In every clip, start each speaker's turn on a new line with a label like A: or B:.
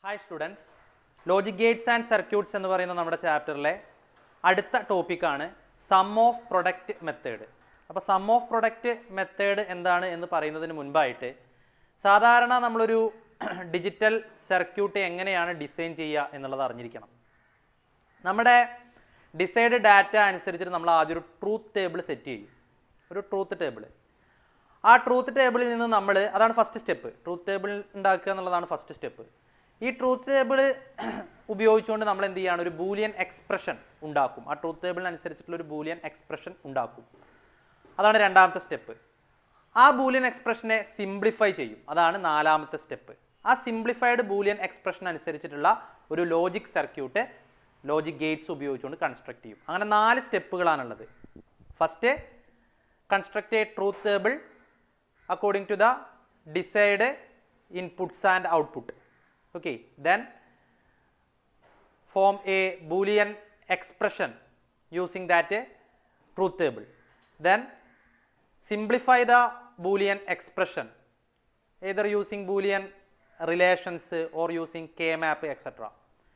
A: hi students logic gates and circuits എന്ന് പറയുന്ന നമ്മുടെ ചാപ്റ്ററിലെ അടുത്ത ടോപ്പിക്കാണ് സം ഓഫ് പ്രൊഡക്റ്റ് മെത്തേഡ് അപ്പോൾ സം ഓഫ് പ്രൊഡക്റ്റ് മെത്തേഡ് എന്താണ് എന്ന് പറയുന്നതിന് മുൻപായിട്ട് സാധാരണ നമ്മളൊരു ഡിജിറ്റൽ സർക്യൂട്ട് എങ്ങനെയാണ് ഡിസൈൻ ചെയ്യുക എന്നുള്ളത് അറിഞ്ഞിരിക്കണം നമ്മുടെ ഡിസൈഡ് ഡാറ്റ അനുസരിച്ചിട്ട് നമ്മൾ ആദ്യം ഒരു ട്രൂത്ത് ടേബിൾ സെറ്റ് ചെയ്യും ഒരു ട്രൂത്ത് ടേബിൾ ആ ട്രൂത്ത് ടേബിളിൽ നിന്ന് നമ്മൾ അതാണ് ഫസ്റ്റ് സ്റ്റെപ്പ് ട്രൂത്ത് ടേബിൾ ഉണ്ടാക്കുക എന്നുള്ളതാണ് ഫസ്റ്റ് സ്റ്റെപ്പ് ഈ ട്രൂത്ത് ടേബിൾ ഉപയോഗിച്ചുകൊണ്ട് നമ്മൾ എന്ത് ചെയ്യാണ് ഒരു ബൂലിയൻ എക്സ്പ്രഷൻ ഉണ്ടാക്കും ആ ട്രൂത്ത് ടേബിളിനനുസരിച്ചിട്ടുള്ള ഒരു ബൂലിയൻ എക്സ്പ്രഷൻ ഉണ്ടാക്കും അതാണ് രണ്ടാമത്തെ സ്റ്റെപ്പ് ആ ബൂലിയൻ എക്സ്പ്രഷനെ സിംപ്ലിഫൈ ചെയ്യും അതാണ് നാലാമത്തെ സ്റ്റെപ്പ് ആ സിംപ്ലിഫൈഡ് ബൂലിയൻ എക്സ്പ്രഷൻ അനുസരിച്ചിട്ടുള്ള ഒരു ലോജിക് സർക്യൂട്ട് ലോജിക് ഗേറ്റ്സ് ഉപയോഗിച്ചുകൊണ്ട് കൺസ്ട്രക്ട് ചെയ്യും അങ്ങനെ നാല് സ്റ്റെപ്പുകളാണുള്ളത് first construct a truth table according to the desired inputs and output okay then form a boolean expression using that uh, truth table then simplify the boolean expression either using boolean relations uh, or using k map etc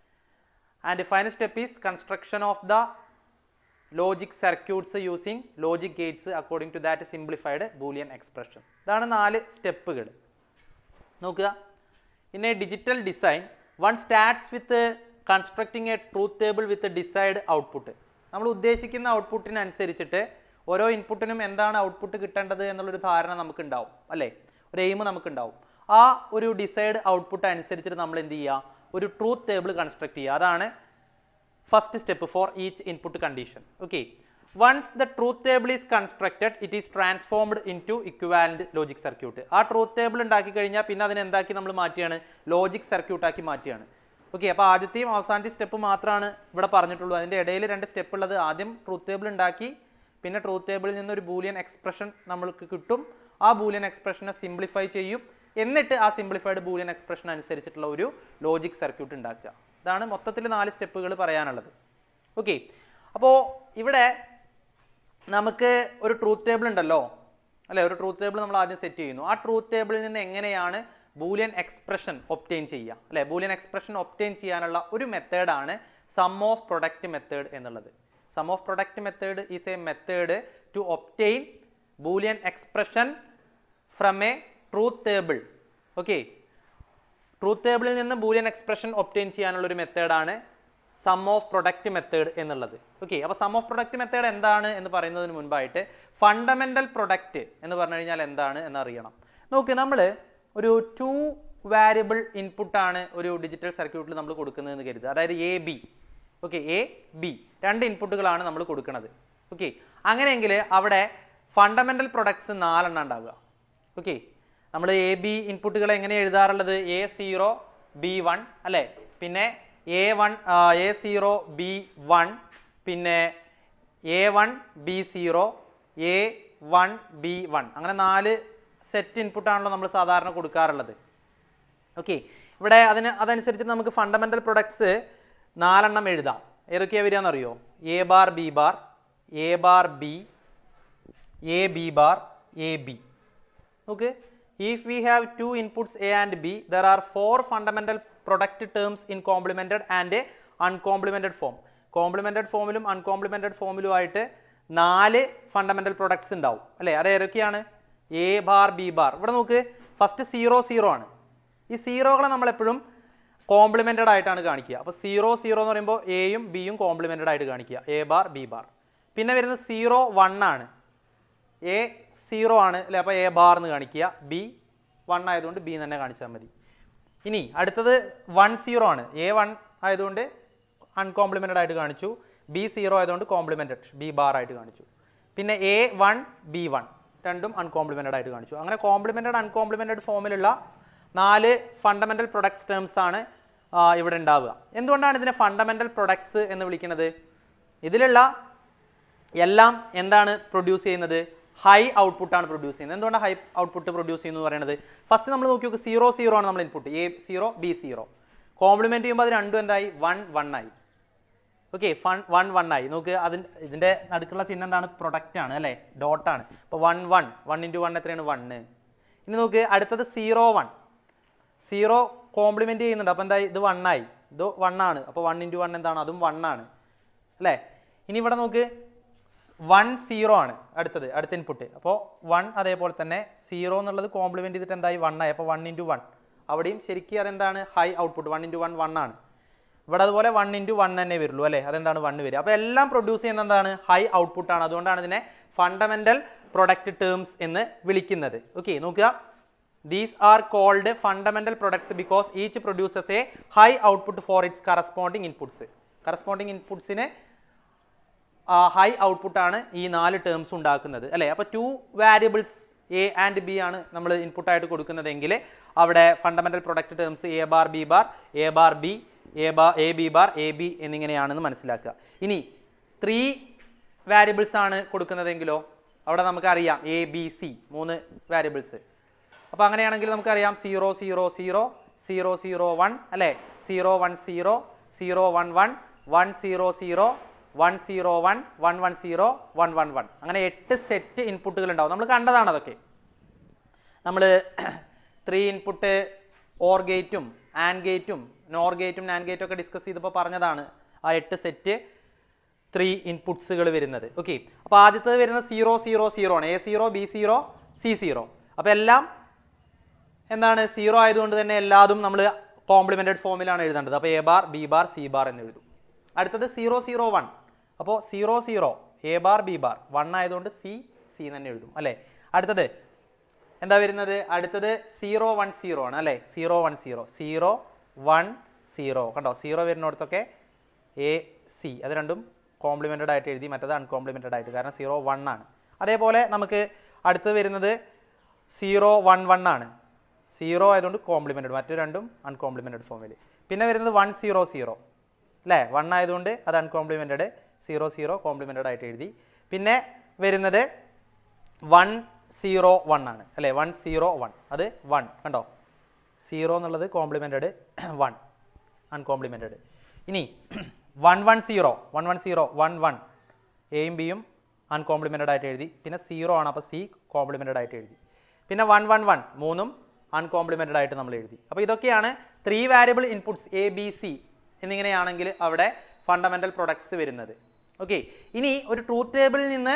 A: and the final step is construction of the logic circuits using logic gates according to that simplified boolean expression ഇതാണ് നാല് സ്റ്റെപ്പുകൾ നോക്കുക in a digital design one starts with constructing a truth table with desired output നമ്മൾ ഉദ്ദേശിക്കുന്ന ഔട്ട്പുട്ടിനനുസരിച്ചിട്ട് ഓരോ ഇൻപുട്ടിനും എന്താണ് output കിട്ടേണ്ടത് എന്നുള്ളൊരു ധാരണ നമുക്ക് ഉണ്ടാവും അല്ലേ ഒരു എയിം നമുക്ക് ഉണ്ടാവും ആ ഒരു ഡിസൈഡ് ഔട്ട്പുട്ട് അനുസരിച്ചിട്ട് നമ്മൾ എന്ത് ചെയ്യുക ഒരു ട്രൂത്ത് ടേബിൾ കൺസ്ട്രക്ട് ചെയ്യുക അതാണ് first step for each input condition okay once the truth table is constructed it is transformed into equivalent logic circuit ആ ട്രൂത്ത് ടേബിൾ ഉണ്ടാക്കി കഴിഞ്ഞാൽ പിന്നെ അതിനെ എന്താക്കി നമ്മൾ മാറ്റിയാണ് ലോജിക് സർക്യൂട്ട് ആക്കി മാറ്റിയാണ് ഓക്കെ അപ്പോൾ ആദ്യത്തെയും അവസാനത്തെ സ്റ്റെപ്പ് മാത്രമാണ് ഇവിടെ പറഞ്ഞിട്ടുള്ളൂ അതിൻ്റെ ഇടയിൽ രണ്ട് സ്റ്റെപ്പ് ഉള്ളത് ആദ്യം ട്രൂത്ത് ടേബിൾ ഉണ്ടാക്കി പിന്നെ ട്രൂത്ത് ടേബിളിൽ നിന്ന് ഒരു ബൂലിയൻ എക്സ്പ്രഷൻ നമ്മൾക്ക് കിട്ടും ആ ബൂലിയൻ എക്സ്പ്രഷനെ സിംപ്ലിഫൈ ചെയ്യും എന്നിട്ട് ആ സിംപ്ലിഫൈഡ് ബൂലിയൻ എക്സ്പ്രഷൻ അനുസരിച്ചിട്ടുള്ള ഒരു ലോജിക് സർക്യൂട്ട് ഉണ്ടാക്കുക ഇതാണ് മൊത്തത്തിൽ നാല് സ്റ്റെപ്പുകൾ പറയാനുള്ളത് ഓക്കെ അപ്പോൾ ഇവിടെ നമുക്ക് ഒരു ട്രൂത്ത് ടേബിൾ ഉണ്ടല്ലോ അല്ലെ ഒരു ട്രൂത്ത് ടേബിൾ നമ്മൾ ആദ്യം സെറ്റ് ചെയ്യുന്നു ആ ട്രൂത്ത് ടേബിളിൽ നിന്ന് എങ്ങനെയാണ് ബൂലിയൻ എക്സ്പ്രഷൻ ഒപ്റ്റെയിൻ ചെയ്യുക അല്ലെ ബൂലിയൻ എക്സ്പ്രഷൻ ഒപ്റ്റെയിൻ ചെയ്യാനുള്ള ഒരു മെത്തേഡാണ് സം ഓഫ് പ്രൊഡക്റ്റ് മെത്തേഡ് എന്നുള്ളത് sum of product method is a method to obtain Boolean expression from a truth table okay truth ടേബിളിൽ നിന്ന് ബൂലിയൻ എക്സ്പ്രഷൻ ഒപ്റ്റെയിൻ ചെയ്യാനുള്ള ഒരു മെത്തേഡാണ് സം ഓഫ് പ്രൊഡക്റ്റ് മെത്തേഡ് എന്നുള്ളത് ഓക്കെ അപ്പോൾ സം ഓഫ് പ്രൊഡക്റ്റ് മെത്തേഡ് എന്താണ് എന്ന് പറയുന്നതിന് മുൻപായിട്ട് ഫണ്ടമെന്റൽ പ്രൊഡക്റ്റ് എന്ന് പറഞ്ഞു കഴിഞ്ഞാൽ എന്താണ് എന്ന് അറിയണം നോക്ക് നമ്മൾ ഒരു ടു വാരിയബിൾ ഇൻപുട്ടാണ് ഒരു ഡിജിറ്റൽ സർക്യൂട്ടിൽ നമ്മൾ കൊടുക്കുന്നതെന്ന് കരുതുക അതായത് A B okay A B രണ്ട് ഇൻപുട്ടുകളാണ് നമ്മൾ കൊടുക്കുന്നത് ഓക്കെ അങ്ങനെയെങ്കിൽ അവിടെ ഫണ്ടമെന്റൽ പ്രൊഡക്ട്സ് നാലെണ്ണം ഉണ്ടാവുക ഓക്കെ നമ്മൾ എ ബി ഇൻപുട്ടുകൾ എങ്ങനെ എഴുതാറുള്ളത് എ സീറോ ബി വൺ അല്ലേ പിന്നെ A one A zero B one പിന്നെ A one B zero A one B one അങ്ങനെ നാല് സെറ്റ് ഇൻപുട്ടാണല്ലോ നമ്മൾ സാധാരണ കൊടുക്കാറുള്ളത് ഓക്കെ ഇവിടെ അതിന് അതനുസരിച്ച് നമുക്ക് ഫണ്ടമെന്റൽ പ്രൊഡക്ട്സ് നാലെണ്ണം എഴുതാം ഏതൊക്കെയാണ് വരിക എന്നറിയോ A bar B bar A bar B A B bar A B നോക്ക് if we have two inputs a and b there are four fundamental product terms in complemented and a uncomplemented form complemented ഫോമിലും uncomplemented ഫോമിലും ആയിട്ട് നാല് fundamental products ഉണ്ടാവും അല്ലേ അത് ഏതൊക്കെയാണ് A bar B bar ഇവിടെ നോക്ക് ഫസ്റ്റ് സീറോ സീറോ ആണ് ഈ സീറോകളെ നമ്മൾ എപ്പോഴും കോംപ്ലിമെന്റഡ് ആയിട്ടാണ് കാണിക്കുക അപ്പോൾ സീറോ സീറോ എന്ന് പറയുമ്പോൾ എയും ബിയും കോംപ്ലിമെന്റഡ് ആയിട്ട് കാണിക്കുക എ ബാർ ബി ബാർ പിന്നെ വരുന്നത് സീറോ വൺ ആണ് എ സീറോ ആണ് അല്ലെ അപ്പോൾ എ ബാർ എന്ന് കാണിക്കുക ബി വൺ ആയതുകൊണ്ട് ബി തന്നെ കാണിച്ചാൽ മതി ഇനി അടുത്തത് വൺ സീറോ ആണ് എ വൺ ആയതുകൊണ്ട് അൺകോംപ്ലിമെൻറ്റഡ് ആയിട്ട് കാണിച്ചു ബി സീറോ ആയതുകൊണ്ട് കോംപ്ലിമെൻറ്റഡ് ബി ബാർ ആയിട്ട് കാണിച്ചു പിന്നെ എ വൺ ബി വൺ രണ്ടും അൺകോംപ്ലിമെൻറ്റഡ് ആയിട്ട് കാണിച്ചു അങ്ങനെ കോംപ്ലിമെൻറ്റഡ് അൺകോംപ്ലിമെൻറ്റഡ് ഫോമിലുള്ള നാല് ഫണ്ടമെൻ്റൽ പ്രൊഡക്ട്സ് ടേംസ് ആണ് ആ, ഇവിടെ ഉണ്ടാവുക എന്തുകൊണ്ടാണ് ഇതിനെ ഫണ്ടമെൻ്റൽ പ്രൊഡക്ട്സ് എന്ന് വിളിക്കുന്നത് ഇതിലുള്ള എല്ലാം എന്താണ് പ്രൊഡ്യൂസ് ചെയ്യുന്നത് ഹൈ ഔട്ട്പുട്ട് ആണ് പ്രൊഡ്യൂസ് ചെയ്യുന്നത് എന്തുകൊണ്ടാണ് ഹൈ ഔട്ട്പുട്ട് പ്രൊഡ്യൂസ് ചെയ്യുന്നത് പറയുന്നത് ഫസ്റ്റ് നമ്മൾ നോക്കി നോക്ക് സീറോ സീറോ ആണ് നമ്മൾ input A zero B zero complement ചെയ്യുമ്പോൾ അത് രണ്ടും എന്തായി വൺ വൺ ആയി ഓക്കെ ഫൺ വൺ വൺ ആയി നോക്ക് അതിന് ഇതിന്റെ നടുക്കുള്ള ചിഹ്നം എന്താണ് പ്രൊഡക്റ്റ് ആണ് അല്ലേ ഡോട്ട് ആണ് അപ്പോൾ one one one into one എത്രയാണ് വണ്ണ് ഇനി നോക്ക് അടുത്തത് സീറോ വൺ സീറോ കോംപ്ലിമെൻറ്റ് ചെയ്യുന്നുണ്ട് അപ്പോൾ എന്തായി ഇത് വണ്ണായി ഇത് വണ്ണാണ് അപ്പോൾ വൺ ഇൻറ്റു വൺ എന്താണ് അതും വണ്ണാണ് അല്ലേ ഇനി ഇവിടെ നോക്ക് വൺ സീറോ ആണ് അടുത്തത് അടുത്ത ഇൻപുട്ട് അപ്പോൾ വൺ അതേപോലെ തന്നെ സീറോ എന്നുള്ളത് കോംപ്ലിമെൻറ്റ് ചെയ്തിട്ട് എന്തായി വൺ ആയി അപ്പോൾ വൺ ഇൻറ്റു വൺ അവിടെയും ശരിക്കും അതെന്താണ് high output one into one one ആണ് ഇവിടെ അതുപോലെ വൺ ഇൻറ്റു വൺ തന്നെ വരുള്ളൂ അല്ലേ അതെന്താണ് വൺ വരിക അപ്പോൾ എല്ലാം പ്രൊഡ്യൂസ് ചെയ്യുന്ന എന്താണ് ഹൈ ഔട്ട്പുട്ട് ആണ് അതുകൊണ്ടാണ് ഇതിനെ ഫണ്ടമെന്റൽ പ്രൊഡക്റ്റ് ടേംസ് എന്ന് വിളിക്കുന്നത് ഓക്കെ നോക്കുക these are called fundamental products because each produces a high output for its corresponding inputs corresponding ഇൻപുട്സിന് ഹൈ ഔട്ട്പുട്ട് ആണ് ഈ നാല് ടേംസ് ഉണ്ടാക്കുന്നത് അല്ലേ അപ്പോൾ two variables A and B ആണ് നമ്മൾ ഇൻപുട്ട് ആയിട്ട് കൊടുക്കുന്നതെങ്കിൽ അവിടെ fundamental product terms A bar B bar A bar B A bar A B bar A B എന്നിങ്ങനെയാണെന്ന് മനസ്സിലാക്കുക ഇനി ത്രീ വാരിയബിൾസ് ആണ് കൊടുക്കുന്നതെങ്കിലോ അവിടെ നമുക്കറിയാം എ ബി സി മൂന്ന് വാരിയബിൾസ് അപ്പോൾ അങ്ങനെയാണെങ്കിൽ നമുക്കറിയാം zero zero zero zero zero one അല്ലേ zero one zero zero one one one zero zero one zero one one one zero one one one അങ്ങനെ എട്ട് സെറ്റ് ഇൻപുട്ടുകൾ ഉണ്ടാവും നമ്മൾ കണ്ടതാണ് അതൊക്കെ നമ്മൾ ത്രീ ഇൻപുട്ട് ഓർ ഗേറ്റും ആൻഡ് ഗേറ്റും നോർ ഗേറ്റും നാൻ ഗേറ്റും ഒക്കെ ഡിസ്കസ് ചെയ്തപ്പോൾ പറഞ്ഞതാണ് ആ എട്ട് സെറ്റ് ത്രീ ഇൻപുട്സുകൾ വരുന്നത് ഓക്കെ അപ്പോൾ ആദ്യത്തേത് വരുന്നത് സീറോ സീറോ സീറോ ആണ് A zero B zero C zero അപ്പോൾ എല്ലാം എന്താണ് സീറോ ആയതുകൊണ്ട് തന്നെ എല്ലാതും നമ്മൾ കോംപ്ലിമെന്റഡ് ഫോമിലാണ് എഴുതേണ്ടത് അപ്പോൾ A bar B bar C bar എന്ന് എഴുതും അടുത്തത് സീറോ സീറോ വൺ അപ്പോൾ zero zero A bar B bar one ആയതുകൊണ്ട് സി സി തന്നെ എഴുതും അല്ലേ അടുത്തത് എന്താ വരുന്നത് അടുത്തത് സീറോ വൺ സീറോ ആണ് അല്ലേ zero one zero zero one zero കണ്ടോ സീറോ വരുന്നിടത്തൊക്കെ എ സി അത് രണ്ടും കോംപ്ലിമെൻറ്റഡ് ആയിട്ട് എഴുതി മറ്റത് അൺകോംപ്ലിമെൻറ്റഡ് ആയിട്ട് കാരണം സീറോ വൺ ആണ് അതേപോലെ നമുക്ക് അടുത്ത് വരുന്നത് സീറോ വൺ വൺ ആണ് സീറോ ആയതുകൊണ്ട് കോംപ്ലിമെൻറ്റഡ് മറ്റു രണ്ടും അൺകോംപ്ലിമെൻറ്റഡ് ഫോമിൽ പിന്നെ വരുന്നത് വൺ സീറോ സീറോ അല്ലേ വൺ ആയതുകൊണ്ട് അത് അൺകോംപ്ലിമെൻറ്റഡ് സീറോ സീറോ കോംപ്ലിമെൻറ്റഡ് ആയിട്ട് എഴുതി പിന്നെ വരുന്നത് വൺ സീറോ വൺ ആണ് അല്ലേ വൺ സീറോ വൺ അത് വൺ കണ്ടോ സീറോ എന്നുള്ളത് കോംപ്ലിമെൻറ്റഡ് വൺ അൺകോംപ്ലിമെൻറ്റഡ് ഇനി one one zero one one zero one one എയും ബിയും അൺകോംപ്ലിമെൻറ്റഡ് ആയിട്ട് എഴുതി പിന്നെ സീറോ ആണ് അപ്പോൾ സി കോംപ്ലിമെൻറ്റഡ് ആയിട്ട് എഴുതി പിന്നെ വൺ വൺ വൺ മൂന്നും അൺകോംപ്ലിമെൻറ്റഡ് ആയിട്ട് നമ്മൾ എഴുതി അപ്പോൾ ഇതൊക്കെയാണ് three variable inputs A B C എന്നിങ്ങനെയാണെങ്കിൽ അവിടെ ഫണ്ടമെൻ്റൽ പ്രൊഡക്ട്സ് വരുന്നത് ഓക്കെ ഇനി ഒരു ട്രൂത്ത് ടേബിളിൽ നിന്ന്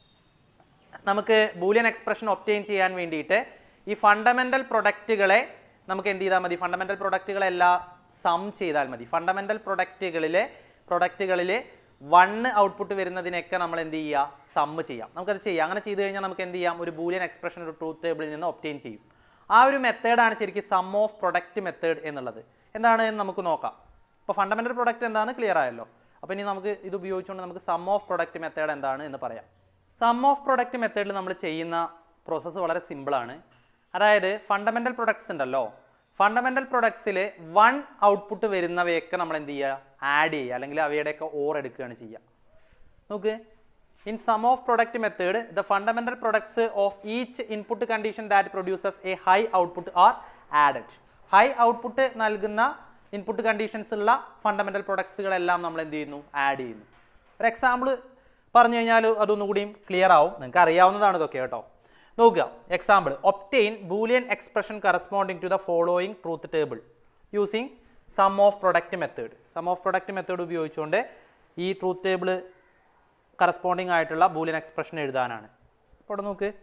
A: നമുക്ക് ബൂലിയൻ എക്സ്പ്രഷൻ ഒപ്റ്റെയിൻ ചെയ്യാൻ വേണ്ടിയിട്ട് ഈ ഫണ്ടമെൻ്റൽ പ്രൊഡക്റ്റുകളെ നമുക്ക് എന്ത് ചെയ്താൽ മതി ഫണ്ടമെൻ്റൽ പ്രൊഡക്റ്റുകളെല്ലാം സം ചെയ്താൽ മതി ഫണ്ടമെൻ്റൽ പ്രൊഡക്റ്റുകളിലെ പ്രൊഡക്റ്റുകളിൽ വണ്ണ് ഔട്ട്പുട്ട് വരുന്നതിനൊക്കെ നമ്മൾ എന്ത് ചെയ്യുക സമ്മ് ചെയ്യാം നമുക്കത് ചെയ്യാം അങ്ങനെ ചെയ്ത് കഴിഞ്ഞാൽ നമുക്ക് എന്ത് ചെയ്യാം ഒരു ബൂലിയൻ എക്സ്പ്രഷൻ ഒരു ട്രൂത്ത് ടേബിളിൽ നിന്ന് ഒപ്റ്റെയിൻ ചെയ്യും ആ ഒരു മെത്തേഡാണ് ശരിക്കും സം ഓഫ് പ്രൊഡക്റ്റ് മെത്തേഡ് എന്നുള്ളത് എന്താണ് എന്ന് നമുക്ക് നോക്കാം ഇപ്പോൾ ഫണ്ടമെൻ്റൽ പ്രൊഡക്റ്റ് എന്താണെന്ന് ക്ലിയർ ആയല്ലോ അപ്പോൾ ഇനി നമുക്ക് ഇത് ഉപയോഗിച്ചുകൊണ്ട് നമുക്ക് സം ഓഫ് പ്രൊഡക്റ്റ് മെത്തേഡ് എന്താണ് എന്ന് പറയാം സം ഓഫ് പ്രൊഡക്റ്റ് മെത്തേഡിൽ നമ്മൾ ചെയ്യുന്ന പ്രോസസ്സ് വളരെ സിമ്പിളാണ് അതായത് ഫണ്ടമെൻ്റൽ പ്രൊഡക്ട്സ് ഉണ്ടല്ലോ ഫണ്ടമെൻ്റൽ പ്രൊഡക്ട്സിൽ വൺ ഔട്ട്പുട്ട് വരുന്നവയൊക്കെ നമ്മൾ എന്ത് ചെയ്യുക ആഡ് ചെയ്യുക അല്ലെങ്കിൽ അവയുടെയൊക്കെ ഓർ എടുക്കുകയാണ് ചെയ്യുക നോക്ക് in sum of product method the fundamental products of each input condition that produces a high output are added high output നൽകുന്ന ഇൻപുട്ട് കണ്ടീഷൻസ് ഉള്ള ഫണ്ടമെന്റൽ പ്രൊഡക്ട്സുകളെല്ലാം നമ്മൾ എന്ത് ചെയ്യുന്നു ആഡ് ചെയ്യുന്നു ഒരു എക്സാമ്പിൾ പറഞ്ഞു കഴിഞ്ഞാൽ അതൊന്നും കൂടിയും ക്ലിയർ ആവും നിങ്ങൾക്ക് അറിയാവുന്നതാണ് ഇതൊക്കെ കേട്ടോ നോക്കുക example obtain Boolean expression corresponding to the following truth table using sum of product method sum of product method ഉപയോഗിച്ചുകൊണ്ട് ഈ ട്രൂത്ത് ടേബിൾ കറസ്പോണ്ടിങ് ആയിട്ടുള്ള ബൂലിയൻ എക്സ്പ്രഷൻ എഴുതാനാണ് അപ്പോൾ ഇവിടെ നോക്ക്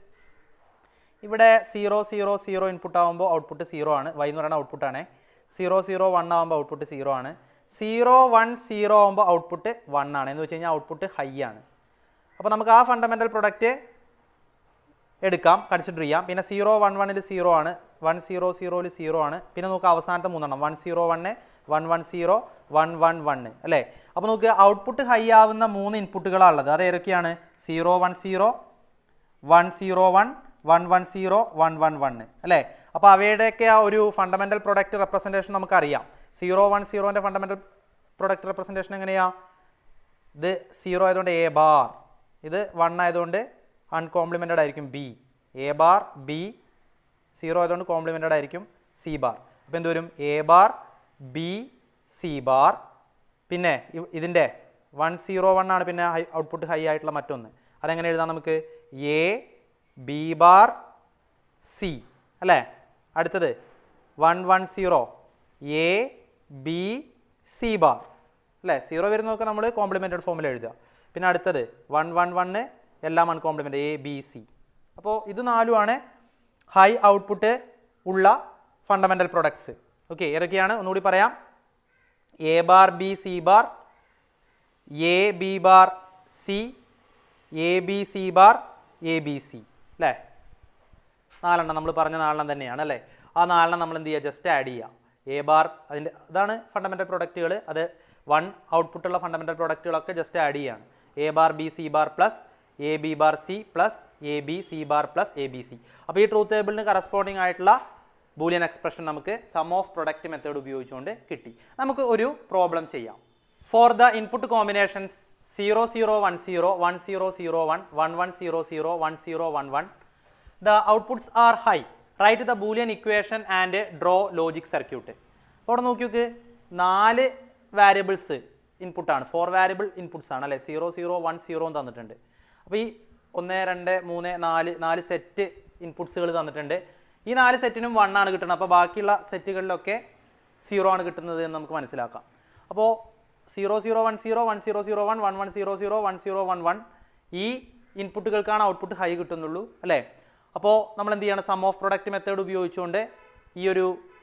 A: ഇവിടെ സീറോ സീറോ സീറോ ഇൻപുട്ട് ആകുമ്പോൾ ഔട്ട്പുട്ട് സീറോ ആണ് വൈ എന്ന് പറയുന്ന ഔട്ട്പുട്ടാണ് സീറോ സീറോ വൺ ആകുമ്പോൾ ഔട്ട്പുട്ട് സീറോ ആണ് സീറോ വൺ സീറോ ആകുമ്പോൾ ഔട്ട്പുട്ട് വൺ ആണ് എന്ന് വെച്ച് കഴിഞ്ഞാൽ ഔട്ട്പുട്ട് ഹൈ ആണ് അപ്പോൾ നമുക്ക് ആ ഫണ്ടമെൻ്റൽ പ്രൊഡക്റ്റ് എടുക്കാം കൺസിഡർ ചെയ്യാം പിന്നെ സീറോ വൺ വണ്ണിൽ സീറോ ആണ് വൺ സീറോ സീറോയിൽ സീറോ ആണ് പിന്നെ നമുക്ക് അവസാനത്തെ മൂന്നെണ്ണം one zero one one one zero one one one അല്ലേ അപ്പോൾ നമുക്ക് ഔട്ട്പുട്ട് ഹൈ ആവുന്ന മൂന്ന് ഇൻപുട്ടുകളാണ് ഉള്ളത് അത് ഏതൊക്കെയാണ് zero one zero one zero one one one zero one one one അല്ലേ അപ്പോൾ അവയുടെയൊക്കെ ആ ഒരു ഫണ്ടമെൻ്റൽ പ്രൊഡക്റ്റ് റെപ്രസെൻറ്റേഷൻ നമുക്കറിയാം സീറോ വൺ സീറോൻ്റെ ഫണ്ടമെൻ്റൽ പ്രൊഡക്റ്റ് റെപ്രസെൻറ്റേഷൻ എങ്ങനെയാ ഇത് സീറോ ആയതുകൊണ്ട് എ ബാർ ഇത് വൺ ആയതുകൊണ്ട് അൺകോംപ്ലിമെൻറ്റഡ് ആയിരിക്കും B A bar B zero ആയതുകൊണ്ട് കോംപ്ലിമെൻറ്റഡ് ആയിരിക്കും സി ബാർ അപ്പോൾ എന്ത് വരും A bar B C bar പിന്നെ ഇ- ഇതിൻ്റെ വൺ സീറോ വൺ ആണ് പിന്നെ ഹൈ ഔട്ട്പുട്ട് ഹൈ ആയിട്ടുള്ള മറ്റൊന്ന് അതെങ്ങനെ എഴുതാം നമുക്ക് എ ബി ബാർ സി അല്ലേ അടുത്തത് one one zero A B C bar അല്ലേ സീറോ വരുന്നതൊക്കെ നമ്മൾ കോംപ്ലിമെൻറ്റഡ് ഫോമിൽ എഴുതുക പിന്നെ അടുത്തത് വൺ വൺ വണ്ണ് എല്ലാം അൺകോംപ്ലിമെൻ്റ് എ ബി സി അപ്പോൾ ഇത് നാലുമാണ് ഹൈ ഔട്ട്പുട്ട് ഉള്ള ഫണ്ടമെൻ്റൽ പ്രൊഡക്ട്സ് ഓക്കെ ഏതൊക്കെയാണ് ഒന്നുകൂടി പറയാം A bar B C bar A B bar C A B C bar A B C അല്ലേ നാലെണ്ണം നമ്മൾ പറഞ്ഞ നാലെണ്ണം തന്നെയാണ് അല്ലേ ആ നാലെണ്ണം നമ്മൾ എന്ത് ചെയ്യുക ജസ്റ്റ് ആഡ് ചെയ്യുക എ ബാർ അതിൻ്റെ അതാണ് ഫണ്ടമെൻ്റൽ പ്രൊഡക്റ്റുകൾ അത് വൺ ഔട്ട്പുട്ടുള്ള ഫണ്ടമെൻ്റൽ പ്രൊഡക്റ്റുകളൊക്കെ ജസ്റ്റ് ആഡ് ചെയ്യുകയാണ് A bar B C bar plus A B bar C plus A B C bar plus A B C അപ്പോൾ ഈ ട്രൂത്ത് ടേബിളിന് കറസ്പോണ്ടിങ് ആയിട്ടുള്ള ബൂലിയൻ എക്സ്പ്രഷൻ നമുക്ക് സം ഓഫ് പ്രൊഡക്റ്റ് മെത്തേഡ് ഉപയോഗിച്ചുകൊണ്ട് കിട്ടി നമുക്ക് ഒരു പ്രോബ്ലം ചെയ്യാം for the input combinations zero zero one zero one zero zero one one one zero zero one zero one one the outputs are high write the Boolean equation and draw logic circuit അപ്പോൾ അവിടെ നോക്കി നോക്ക് നാല് variables ഇൻപുട്ടാണ് four variable inputs ആണ് അല്ലേ zero zero one zero തന്നിട്ടുണ്ട് അപ്പോൾ ഈ ഒന്ന് രണ്ട് മൂന്ന് നാല് നാല് സെറ്റ് ഇൻപുട്സുകൾ തന്നിട്ടുണ്ട് ഈ നാല് സെറ്റിനും വൺ ആണ് കിട്ടുന്നത് അപ്പോൾ ബാക്കിയുള്ള സെറ്റുകളിലൊക്കെ സീറോ ആണ് കിട്ടുന്നത് എന്ന് നമുക്ക് മനസ്സിലാക്കാം അപ്പോൾ zero zero one zero one zero zero one one one zero zero one zero one one ഈ ഇൻപുട്ടുകൾക്കാണ് ഔട്ട്പുട്ട് ഹൈ കിട്ടുന്നുള്ളൂ അല്ലേ അപ്പോൾ നമ്മൾ എന്ത് ചെയ്യണം സം ഓഫ് പ്രൊഡക്റ്റ് മെത്തേഡ് ഉപയോഗിച്ചുകൊണ്ട് ഈ ഒരു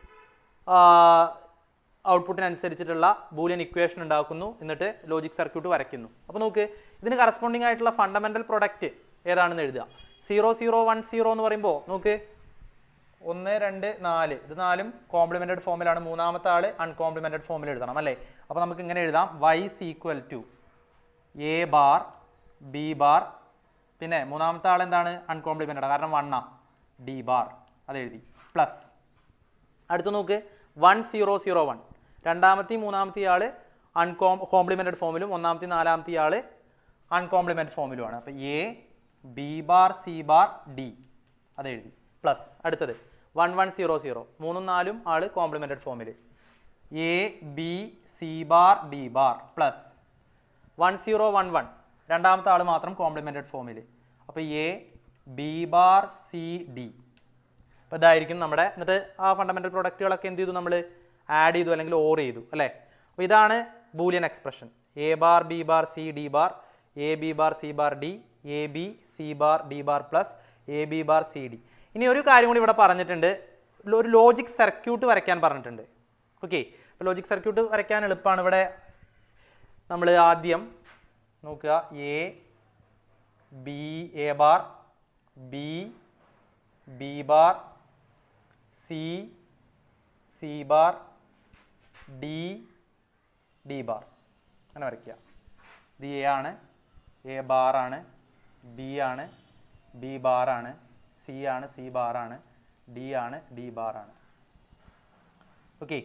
A: ഔട്ട്പുട്ടിനനുസരിച്ചിട്ടുള്ള ബൂലിയൻ ഇക്വേഷൻ ഉണ്ടാക്കുന്നു എന്നിട്ട് ലോജിക് സർക്യൂട്ട് വരയ്ക്കുന്നു അപ്പോൾ നോക്ക് ഇതിന് കറസ്പോണ്ടിങ് ആയിട്ടുള്ള ഫണ്ടമെന്റൽ പ്രൊഡക്റ്റ് ഏതാണെന്ന് എഴുതുക സീറോ സീറോ വൺ സീറോ എന്ന് പറയുമ്പോൾ നോക്ക് ഒന്ന് രണ്ട് നാല് ഇത് നാലും കോംപ്ലിമെന്റഡ് ഫോമിലാണ് മൂന്നാമത്തെ ആള് അൺകോംപ്ലിമെന്റഡ് ഫോമിൽ എഴുതണം അല്ലേ അപ്പോൾ നമുക്ക് ഇങ്ങനെ എഴുതാം y equal to A bar B bar പിന്നെ മൂന്നാമത്തെ ആൾ എന്താണ് അൺകോംപ്ലിമെന്റഡ് കാരണം വണ്ണ ഡി ബാർ അത് എഴുതി പ്ലസ് അടുത്ത് നോക്ക് വൺ സീറോ സീറോ വൺ രണ്ടാമത്തെയും മൂന്നാമത്തെയും ആള് അൺകോം കോംപ്ലിമെന്റഡ് ഫോമിലും ഒന്നാമത്തെയും നാലാമത്തെയും ആള് അൺകോംപ്ലിമെന്റ് ഫോമിലുമാണ് അപ്പോൾ A B bar C bar D അത് എഴുതി പ്ലസ് അടുത്തത് വൺ വൺ സീറോ സീറോ മൂന്നും നാലും ആള് കോംപ്ലിമെന്റഡ് ഫോമിൽ A B C bar D bar plus one zero one one രണ്ടാമത്തെ ആൾ മാത്രം കോംപ്ലിമെന്റഡ് ഫോമിൽ അപ്പോൾ A B bar C D അപ്പോൾ ഇതായിരിക്കും നമ്മുടെ എന്നിട്ട് ആ ഫണ്ടമെന്റൽ പ്രൊഡക്റ്റുകളൊക്കെ എന്ത് ചെയ്തു നമ്മൾ ആഡ് ചെയ്തു അല്ലെങ്കിൽ ഓർ ചെയ്തു അല്ലേ അപ്പോൾ ഇതാണ് Boolean expression A bar B bar C D bar A B bar C bar D A B C bar D bar plus A B bar C D ഇനി ഒരു കാര്യം കൂടി ഇവിടെ പറഞ്ഞിട്ടുണ്ട് ലോ- ഒരു ലോജിക് സർക്യൂട്ട് വരയ്ക്കാൻ പറഞ്ഞിട്ടുണ്ട് ഓക്കെ അപ്പോൾ ലോജിക് സർക്യൂട്ട് വരയ്ക്കാൻ എളുപ്പമാണ് ഇവിടെ നമ്മൾ ആദ്യം നോക്കുക A B A bar B B bar C C bar D D bar അങ്ങനെ വരയ്ക്കുക ഇത് എ ആണ് എ ബാർ ആണ് ബി ആണ് ബി ബാർ ആണ് സി ആണ് സി ബാർ ആണ് ഡി ആണ് ഡി ബാർ ആണ് ഓക്കെ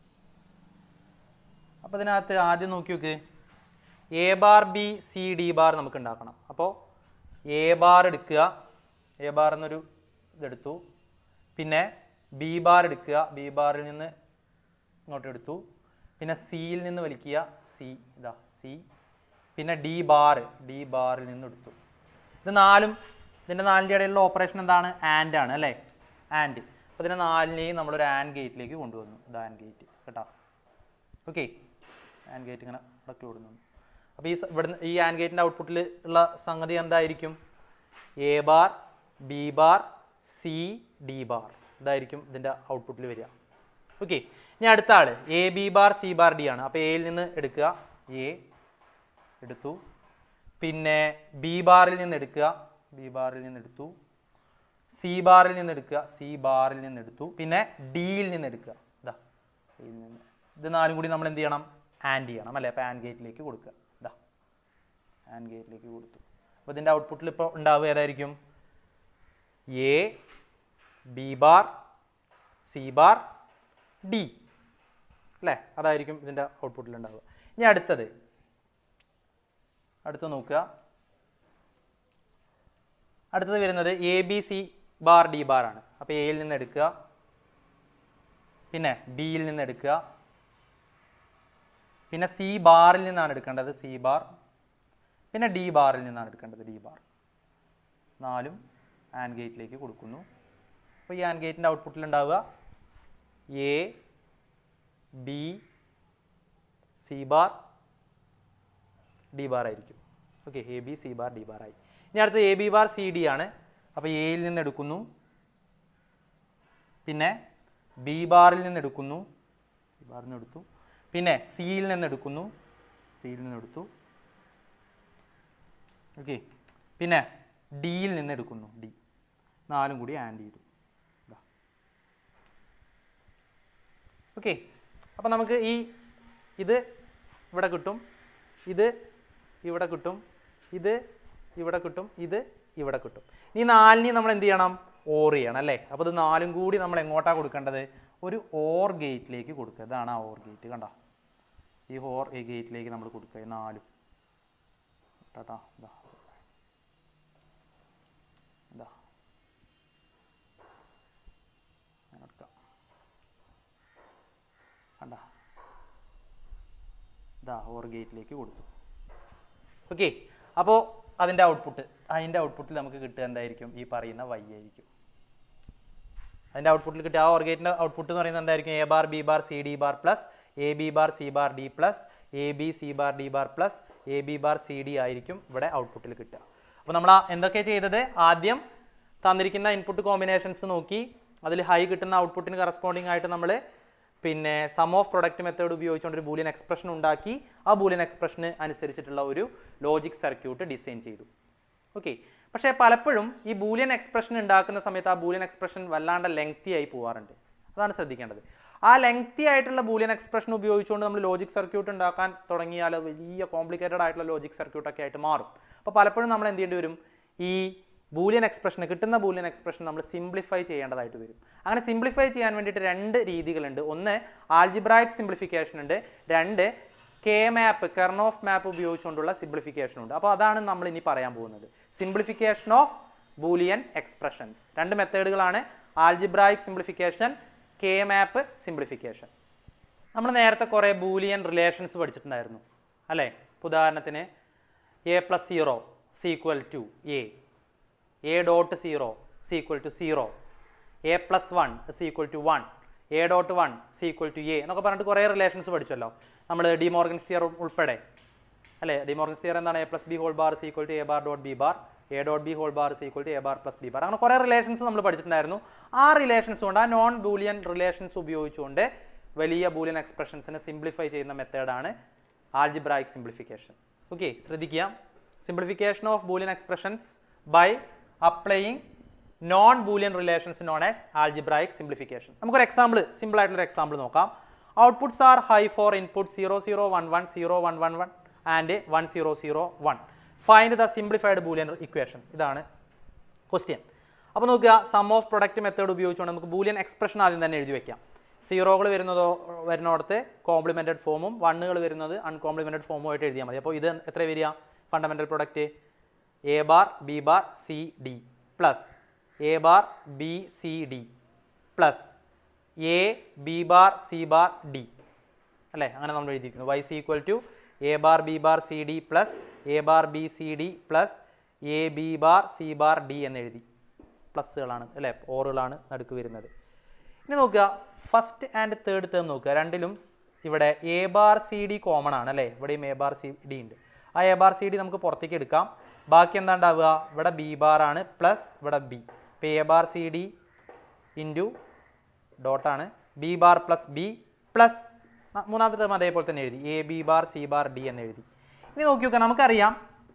A: അപ്പോൾ ഇതിനകത്ത് ആദ്യം നോക്കി നോക്ക് A bar B C D bar നമുക്ക് ഉണ്ടാക്കണം അപ്പോൾ എ ബാർ എടുക്കുക എ ബാർ എന്നൊരു ഇതെടുത്തു പിന്നെ ബി ബാർ എടുക്കുക ബി ബാറിൽ നിന്ന് ഇങ്ങോട്ട് എടുത്തു പിന്നെ സിയിൽ നിന്ന് വലിക്കുക സി ഇതാ സി പിന്നെ ഡി ബാർ ഡി ബാറിൽ നിന്ന് എടുത്തു ഇത് നാലും ഇതിൻ്റെ നാലിൻ്റെ ഇടയിലുള്ള ഓപ്പറേഷൻ എന്താണ് ആൻഡ് ആണ് അല്ലേ ആൻഡ് അപ്പോൾ ഇതിനെ നാലിനെയും നമ്മളൊരു ആൻഡ് ഗേറ്റിലേക്ക് കൊണ്ടുവന്നു ഇത് ആൻഡ് ഗേറ്റ് കേട്ടോ ഓക്കെ ആൻഡ് ഗേറ്റ് ഇങ്ങനെ ഇടയ്ക്ക് വിടുന്നു അപ്പോൾ ഈ സ- ഇവിടുന്ന് ഈ ആൻഡ് ഗേറ്റിൻ്റെ ഔട്ട്പുട്ടിൽ ഉള്ള സംഗതി എന്തായിരിക്കും A bar B bar C D bar ഇതായിരിക്കും ഇതിൻ്റെ ഔട്ട്പുട്ടിൽ വരിക ഓക്കെ ഇനി അടുത്ത ആൾ A B bar C bar D ആണ് അപ്പോൾ എയിൽ നിന്ന് എടുക്കുക എ എടുത്തു പിന്നെ ബി ബാറിൽ നിന്ന് എടുക്കുക ബി ബാറിൽ നിന്ന് എടുത്തു സി ബാറിൽ നിന്ന് എടുക്കുക സി ബാറിൽ നിന്ന് എടുത്തു പിന്നെ ഡിയിൽ നിന്ന് എടുക്കുക ഇതാ ഇതിൽ നിന്ന് ഇത് നാലും കൂടി നമ്മൾ എന്ത് ചെയ്യണം ആൻഡ് ചെയ്യണം അല്ലേ അപ്പോൾ ആൻഡ് ഗേറ്റിലേക്ക് കൊടുക്കുക ഇതാ ആൻഡ് ഗേറ്റിലേക്ക് കൊടുത്തു അപ്പോൾ ഇതിൻ്റെ ഔട്ട്പുട്ടിൽ ഇപ്പോൾ ഉണ്ടാവുക ഏതായിരിക്കും A B bar C bar D അല്ലേ അതായിരിക്കും ഇതിൻ്റെ ഔട്ട്പുട്ടിൽ ഉണ്ടാവുക ഇനി അടുത്തത് അടുത്ത് നോക്കുക അടുത്തത് വരുന്നത് A B C bar D bar ആണ് അപ്പോൾ എയിൽ നിന്ന് എടുക്കുക പിന്നെ ബിയിൽ നിന്ന് എടുക്കുക പിന്നെ സി ബാറിൽ നിന്നാണ് എടുക്കേണ്ടത് സി ബാർ പിന്നെ ഡി ബാറിൽ നിന്നാണ് എടുക്കേണ്ടത് ഡി ബാർ നാലും ആൻഡ് ഗേറ്റിലേക്ക് കൊടുക്കുന്നു അപ്പോൾ ഈ ആൻഡ് ഗേറ്റിൻ്റെ ഔട്ട്പുട്ടിൽ ഉണ്ടാവുക A B C bar D bar ആയിരിക്കും okay A B C bar D bar ആയി ഇനി അടുത്ത് A B bar C D ആണ് അപ്പോൾ എയിൽ നിന്ന് എടുക്കുന്നു പിന്നെ ബി ബാറിൽ നിന്ന് എടുക്കുന്നു ബി ബാറിൽ നിന്ന് എടുത്തു പിന്നെ സിയിൽ നിന്ന് എടുക്കുന്നു സിയിൽ നിന്ന് എടുത്തു ഓക്കെ പിന്നെ ഡിയിൽ നിന്ന് എടുക്കുന്നു ഡി നാലും കൂടി ആൻഡ് ചെയ്തു ഓക്കെ അപ്പോൾ നമുക്ക് ഈ ഇത് ഇവിടെ കിട്ടും ഇത് ഇവിടെ കിട്ടും ഇത് ഇവിടെ കിട്ടും ഇത് ഇവിടെ കിട്ടും ഈ നാലിനെ നമ്മൾ എന്ത് ചെയ്യണം ഓർ ചെയ്യണം അല്ലേ അപ്പോൾ ഇത് നാലും കൂടി നമ്മൾ എങ്ങോട്ടാണ് കൊടുക്കേണ്ടത് ഒരു ഓർ ഗേറ്റിലേക്ക് കൊടുക്കുക ഇതാണ് ആ ഓർ ഗേറ്റ് കണ്ടോ ഈ ഓർ ഗേറ്റിലേക്ക് നമ്മൾ കൊടുക്കുക ഈ നാലും ടാട്ടാ ഇതാ ഇതാ ഞാൻ എടുക്കാം കണ്ട ഇതാ ഓർ ഗേറ്റിലേക്ക് കൊടുത്തു ഓക്കെ അപ്പോൾ അതിൻ്റെ ഔട്ട്പുട്ട് അതിൻ്റെ ഔട്ട്പുട്ടിൽ നമുക്ക് കിട്ടുക എന്തായിരിക്കും ഈ പറയുന്ന വൈ ആയിരിക്കും അതിൻ്റെ ഔട്ട്പുട്ടിൽ കിട്ടിയ ആ ഓർഗേറ്റിൻ്റെ ഔട്ട്പുട്ട് എന്ന് പറയുന്നത് എന്തായിരിക്കും A bar B bar C D bar plus A B bar C bar D plus A B C bar D bar plus A B bar C D ആയിരിക്കും ഇവിടെ ഔട്ട്പുട്ടിൽ കിട്ടുക അപ്പോൾ നമ്മൾ എന്തൊക്കെ ചെയ്തത് ആദ്യം തന്നിരിക്കുന്ന ഇൻപുട്ട് കോമ്പിനേഷൻസ് നോക്കി അതിൽ ഹൈ കിട്ടുന്ന ഔട്ട്പുട്ടിന് കറസ്പോണ്ടിങ് ആയിട്ട് നമ്മൾ പിന്നെ സം ഓഫ് പ്രൊഡക്റ്റ് മെത്തേഡ് ഉപയോഗിച്ചുകൊണ്ട് ഒരു ബൂലിയൻ എക്സ്പ്രഷൻ ഉണ്ടാക്കി ആ ബൂലിയൻ എക്സ്പ്രഷന് അനുസരിച്ചിട്ടുള്ള ഒരു ലോജിക് സർക്യൂട്ട് ഡിസൈൻ ചെയ്തു ഓക്കെ പക്ഷേ പലപ്പോഴും ഈ ബൂലിയൻ എക്സ്പ്രഷൻ ഉണ്ടാക്കുന്ന സമയത്ത് ആ ബൂലിയൻ എക്സ്പ്രഷൻ വല്ലാണ്ട് ലെങ്തി ആയി പോവാറുണ്ട് അതാണ് ശ്രദ്ധിക്കേണ്ടത് ആ ലെങ്തി ആയിട്ടുള്ള ബൂലിയൻ എക്സ്പ്രഷൻ ഉപയോഗിച്ചുകൊണ്ട് നമ്മൾ ലോജിക് സർക്യൂട്ട് ഉണ്ടാക്കാൻ തുടങ്ങിയാൽ വലിയ കോംപ്ലിക്കേറ്റഡ് ആയിട്ടുള്ള ലോജിക് സർക്യൂട്ട് ഒക്കെ ആയിട്ട് മാറും അപ്പോൾ പലപ്പോഴും നമ്മൾ എന്ത് ചെയ്യേണ്ടി വരും ഈ ബൂലിയൻ എക്സ്പ്രഷൻ കിട്ടുന്ന ബൂലിയൻ എക്സ്പ്രഷൻ നമ്മൾ സിംപ്ലിഫൈ ചെയ്യേണ്ടതായിട്ട് വരും അങ്ങനെ സിംപ്ലിഫൈ ചെയ്യാൻ വേണ്ടിയിട്ട് രണ്ട് രീതികളുണ്ട് ഒന്ന് ആൽജിബ്രായിക് സിംപ്ലിഫിക്കേഷൻ ഉണ്ട് രണ്ട് കെ മാപ്പ് കെർണോഫ് മാപ്പ് ഉപയോഗിച്ചുകൊണ്ടുള്ള സിംപ്ലിഫിക്കേഷൻ ഉണ്ട് അപ്പോൾ അതാണ് നമ്മൾ ഇനി പറയാൻ പോകുന്നത് സിംപ്ലിഫിക്കേഷൻ ഓഫ് ബൂലിയൻ എക്സ്പ്രഷൻസ് രണ്ട് മെത്തേഡുകളാണ് algebraic simplification K map simplification നമ്മൾ നേരത്തെ കുറേ ബൂലിയൻ റിലേഷൻസ് പഠിച്ചിട്ടുണ്ടായിരുന്നു അല്ലേ ഇപ്പൊ ഉദാഹരണത്തിന് A plus zero is equal to A A dot zero is equal to zero A plus one is equal to one A dot one is equal to A എന്നൊക്കെ പറഞ്ഞിട്ട് കുറേ റിലേഷൻസ് പഠിച്ചല്ലോ നമ്മൾ ഡിമോർഗൻസ് തിയർ ഉൾപ്പെടെ അല്ലേ ഡിമോർഗൻസ് തിയർ എന്താണ് A plus B whole bar is equal to A bar dot B bar A dot B whole bar is equal to A bar plus B bar അങ്ങനെ കുറേ relations നമ്മൾ പഠിച്ചിട്ടുണ്ടായിരുന്നു ആ റിലേഷൻസ് കൊണ്ട് ആ നോൺ ബൂലിയൻ റിലേഷൻസ് ഉപയോഗിച്ചുകൊണ്ട് വലിയ Boolean എക്സ്പ്രഷൻസിനെ simplify ചെയ്യുന്ന മെത്തേഡാണ് ആൽജിബ്രായിക് സിംപ്ലിഫിക്കേഷൻ ഓക്കെ ശ്രദ്ധിക്കുക simplification of Boolean expressions by applying known Boolean relations known as algebraic simplification നമുക്കൊരു എക്സാമ്പിൾ സിമ്പിൾ ആയിട്ടുള്ള എക്സാമ്പിൾ നോക്കാം outputs are high for input zero zero one one zero one one one and one zero zero one find the simplified Boolean equation ഇതാണ് question അപ്പോൾ നോക്കുക some of product method ഉപയോഗിച്ചുകൊണ്ട് നമുക്ക് Boolean expression ആദ്യം തന്നെ എഴുതി വെക്കാം സീറോകൾ വരുന്നതോ വരുന്നിടത്ത് കോംപ്ലിമെൻറ്റഡ് ഫോമും വണ്ണുകൾ വരുന്നത് അൺകോംപ്ലിമെൻറ്റഡ് ഫോമും ആയിട്ട് എഴുതിയാൽ മതി അപ്പോൾ ഇത് എത്ര വരിക fundamental product A bar B bar C D plus A bar B C D plus A B bar C bar D അല്ലേ അങ്ങനെ നമ്മൾ എഴുതിയിരിക്കുന്നു Y is equal to A bar B bar C D plus A bar B C D plus A B bar C bar D എന്ന് എഴുതി പ്ലസ്സുകളാണ് അല്ലേ ഓറുകളാണ് നടുക്ക് വരുന്നത് ഇനി നോക്കുക ഫസ്റ്റ് ആൻഡ് തേർഡ് ടേം നോക്കുക രണ്ടിലും സ് ഇവിടെ A bar C D common ആണ് അല്ലേ ഇവിടെയും എ ബാർ സി ഡി ഉണ്ട് ആ എ ബാർ സി ഡി നമുക്ക് പുറത്തേക്ക് എടുക്കാം ബാക്കി എന്താ ഉണ്ടാവുക ഇവിടെ ബി ബാർ ആണ് പ്ലസ് ഇവിടെ ബി ഇപ്പോൾ A bar C D into ഡോട്ടാണ് B bar plus B plus മൂന്നാമത്തെ ടേം അതേപോലെ തന്നെ എഴുതി A B bar C bar D എന്ന് എഴുതി ഇനി നോക്കി നോക്കാം നമുക്കറിയാം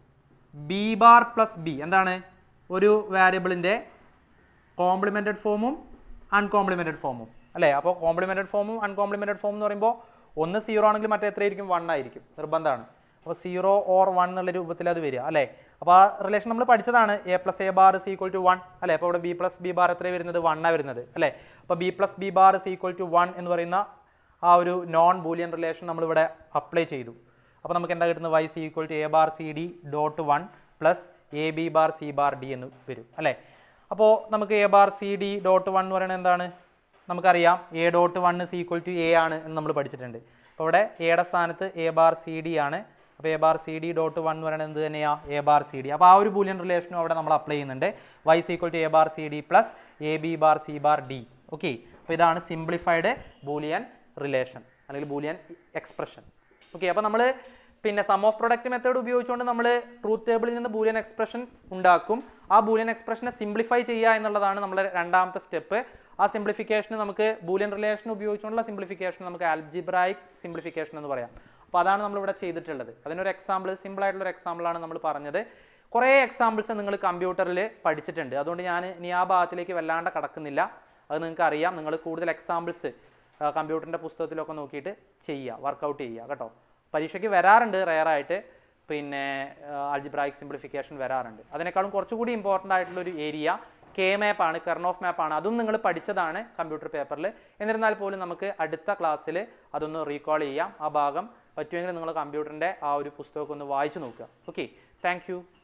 A: ബി ബാർ പ്ലസ് ബി എന്താണ് ഒരു വാരിയബിളിൻ്റെ കോംപ്ലിമെൻറ്റഡ് ഫോമും അൺകോംപ്ലിമെൻറ്റഡ് ഫോമും അല്ലേ അപ്പോൾ കോംപ്ലിമെൻറ്റഡ് ഫോമും അൺകോംപ്ലിമെൻറ്റഡ് ഫോം എന്ന് പറയുമ്പോൾ ഒന്ന് സീറോ ആണെങ്കിൽ മറ്റേ എത്രയായിരിക്കും വൺ ആയിരിക്കും നിർബന്ധമാണ് അപ്പോൾ സീറോ ഓർ വൺ എന്നുള്ള രൂപത്തിൽ അത് വരിക അല്ലേ അപ്പോൾ ആ റിലേഷൻ നമ്മൾ പഠിച്ചതാണ് A plus A bar is equal to one അല്ലേ അപ്പോൾ ഇവിടെ ബി പ്ലസ് ബി ബാർ എത്ര വരുന്നത് വണ്ണാണ് വരുന്നത് അല്ലേ അപ്പോൾ B plus B bar is equal to one എന്ന് പറയുന്ന ആ ഒരു നോൺ ബൂലിയൻ റിലേഷൻ നമ്മളിവിടെ അപ്ലൈ ചെയ്തു അപ്പോൾ നമുക്ക് എന്താ കിട്ടുന്നത് Y is equal to A bar C D dot one plus A B bar C bar D എന്ന് വരും അല്ലേ അപ്പോൾ നമുക്ക് A bar C D dot one എന്ന് പറയുന്നത് എന്താണ് നമുക്കറിയാം A dot one is equal to A ആണ് എന്ന് നമ്മൾ പഠിച്ചിട്ടുണ്ട് അപ്പോൾ ഇവിടെ എയുടെ സ്ഥാനത്ത് എ ബാർ സി ഡി ആണ് അപ്പോൾ A bar C D dot one എന്ന് പറയുന്നത് എന്ത് തന്നെയാണ് എ ബാർ സി ഡി അപ്പോൾ ആ ഒരു ബൂലിയൻ റിലേഷനും അവിടെ നമ്മൾ അപ്ലൈ ചെയ്യുന്നുണ്ട് Y is equal to A bar C D plus A B bar C bar D okay അപ്പോൾ ഇതാണ് സിംപ്ലിഫൈഡ് ബൂലിയൻ റിലേഷൻ അല്ലെങ്കിൽ ബൂലിയൻ എക്സ്പ്രഷൻ ഓക്കെ അപ്പോൾ നമ്മൾ പിന്നെ സം ഓഫ് പ്രൊഡക്റ്റ് മെത്തേഡ് ഉപയോഗിച്ചുകൊണ്ട് നമ്മൾ ട്രൂത്ത് ടേബിളിൽ നിന്ന് ബൂലിയൻ എക്സ്പ്രഷൻ ഉണ്ടാക്കും ആ ബൂലിയൻ എക്സ്പ്രഷനെ സിംപ്ലിഫൈ ചെയ്യുക എന്നുള്ളതാണ് നമ്മുടെ രണ്ടാമത്തെ സ്റ്റെപ്പ് ആ സിംപ്ലിഫിക്കേഷൻ നമുക്ക് ബൂലിയൻ റിലേഷൻ ഉപയോഗിച്ചുകൊണ്ടുള്ള സിംപ്ലിഫിക്കേഷൻ നമുക്ക് ആൽജിബ്രായിക് സിംപ്ലിഫിക്കേഷൻ എന്ന് പറയാം അപ്പോൾ അതാണ് നമ്മളിവിടെ ചെയ്തിട്ടുള്ളത് അതിനൊരു എക്സാമ്പിൾ സിമ്പിൾ ആയിട്ടുള്ള ഒരു എക്സാമ്പിളാണ് നമ്മൾ പറഞ്ഞത് കുറേ എക്സാമ്പിൾസ് നിങ്ങൾ കമ്പ്യൂട്ടറിൽ പഠിച്ചിട്ടുണ്ട് അതുകൊണ്ട് ഞാൻ ഇനി ആ ഭാഗത്തിലേക്ക് വല്ലാണ്ട് കടക്കുന്നില്ല അത് നിങ്ങൾക്ക് അറിയാം നിങ്ങൾ കൂടുതൽ എക്സാമ്പിൾസ് കമ്പ്യൂട്ടറിൻ്റെ പുസ്തകത്തിലൊക്കെ നോക്കിയിട്ട് ചെയ്യുക വർക്കൗട്ട് ചെയ്യുക കേട്ടോ പരീക്ഷയ്ക്ക് വരാറുണ്ട് റയറായിട്ട് പിന്നെ അൾജിബ്രായിക് സിംപ്ലിഫിക്കേഷൻ വരാറുണ്ട് അതിനേക്കാളും കുറച്ചുകൂടി ഇമ്പോർട്ടൻ്റ് ആയിട്ടുള്ള ഒരു ഏരിയ കെ മാപ്പ് ആണ് കെർണോഫ് മാപ്പ് ആണ് അതും നിങ്ങൾ പഠിച്ചതാണ് കമ്പ്യൂട്ടർ പേപ്പറിൽ എന്നിരുന്നാൽ പോലും നമുക്ക് അടുത്ത ക്ലാസ്സിൽ അതൊന്ന് റീകോൾ ചെയ്യാം ആ ഭാഗം പറ്റുമെങ്കിൽ നിങ്ങൾ കമ്പ്യൂട്ടറിൻ്റെ ആ ഒരു പുസ്തകമൊക്കെ ഒന്ന് വായിച്ചു നോക്കുക ഓക്കെ താങ്ക്